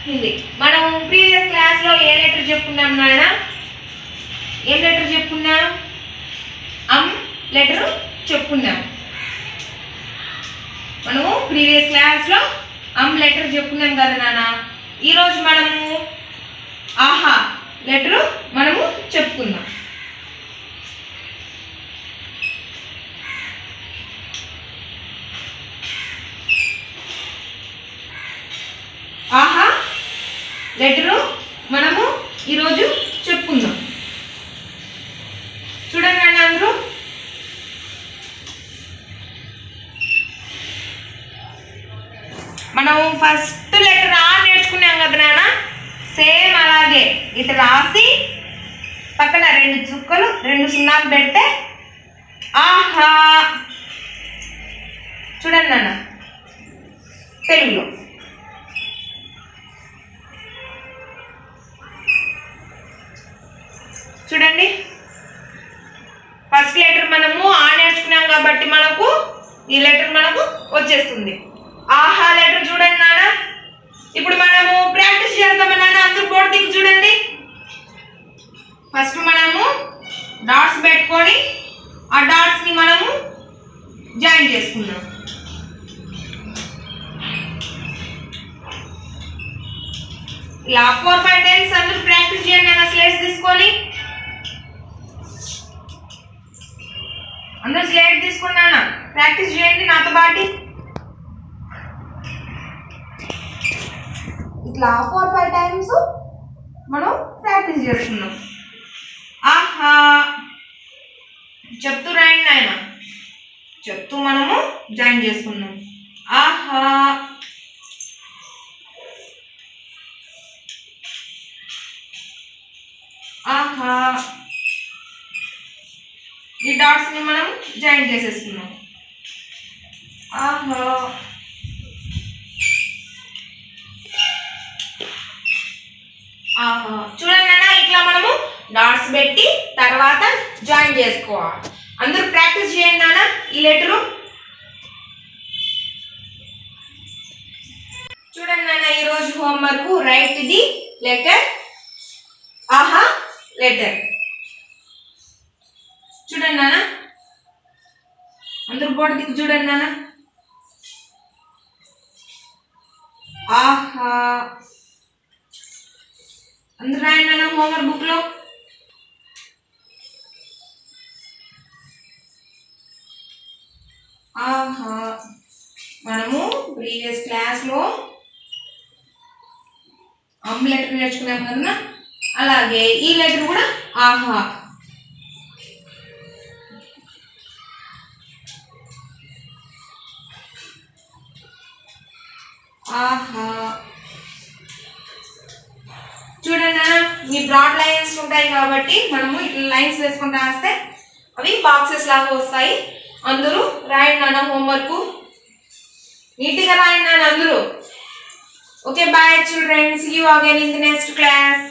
హిందీ మనం previous class లో ఏ letter చెప్పుకున్నాం నాయన ఏం లెటర్ చెప్పుకున్నాం అమ్ లెటర్ చెప్పుకున్నాం మనము ప్రీవియస్ క్లాస్ లో అమ్ లెటర్ చెప్పుకున్నాం కదా నాన్న ఈరోజు మనము ఆహా లెటర్ మనము చెప్పుకుందాం ఆహా లెటరు మనము ఈరోజు చెప్పుకుందాం చూడండి అండి అందరూ మనం ఫస్ట్ లెటర్ ఆ నేర్చుకున్నాం కదా నాన్న సేమ్ అలాగే ఇటు రాసి పక్కన రెండు చుక్కలు రెండు సున్నాలు పెడితే ఆహా చూడండి నాన్న తెలుగులో చూడండి ఫస్ట్ లెటర్ మనము ఆ నేర్చుకున్నాం కాబట్టి మనకు ఈ లెటర్ మనకు వచ్చేస్తుంది ఆహా లెటర్ చూడండి నాన్న ఇప్పుడు మనము ప్రాక్టీస్ చేద్దాం నాన్న అందరూ బోర్డు దిక్కు చూడండి ఫస్ట్ మనము డాట్స్ పెట్టుకొని ఆ డాట్స్ ని మనము జాయిన్ చేసుకుందాం ఇలా ఫోర్ ఫైవ్ టైమ్స్ అందరూ ప్రాక్టీస్ చేయండి అన్న స్లేట్స్ తీసుకొని అందరూ స్లేట్ తీసుకున్నానా ప్రాక్టీస్ చేయండి నాతో పాటి ఇట్లా ఫోర్ ఫైవ్ టైమ్స్ మనం ప్రాక్టీస్ చేస్తున్నాం ఆహా చెప్తూ రాయండి ఆయన చెప్తూ మనము జాయిన్ చేసుకున్నాం ఆహా ఆహా ఈ డాట్స్ ని మనం జాయిన్ చేసేసుకున్నాం ఆహా ఆహా చూడండి అన్న ఇట్లా మనము డాట్స్ పెట్టి తర్వాత జాయిన్ చేసుకోవాలి అందరూ ప్రాక్టీస్ చేయండి నాన్న ఈ లెటరు చూడండి నాన్న ఈరోజు హోంవర్క్ రైట్ ది లెటర్ ఆహా లెటర్ చూడండి నాన్న అందరూ బోర్డు దిక్కు చూడండి నాన్న ఆహా అందరూ రాయండి నాన్న హోంవర్క్ బుక్ లో ఆహా మనము ప్రీవియస్ క్లాస్ లో అమ్ లెటర్ నేర్చుకున్నాం కదా అలాగే ఈ లెటర్ కూడా ఆహా ఆహా చూడండి నాన్న, ఈ బ్రాడ్ లైన్స్ ఉంటాయి కాబట్టి మనము ఇట్లా లైన్స్ వేసుకుంటూ రాస్తే అవి బాక్సెస్ లాగా వస్తాయి అందరూ రాయండి నాన్న హోంవర్క్ నీట్గా రాయండి నాన్న అందరూ okay bye children see you again in the next class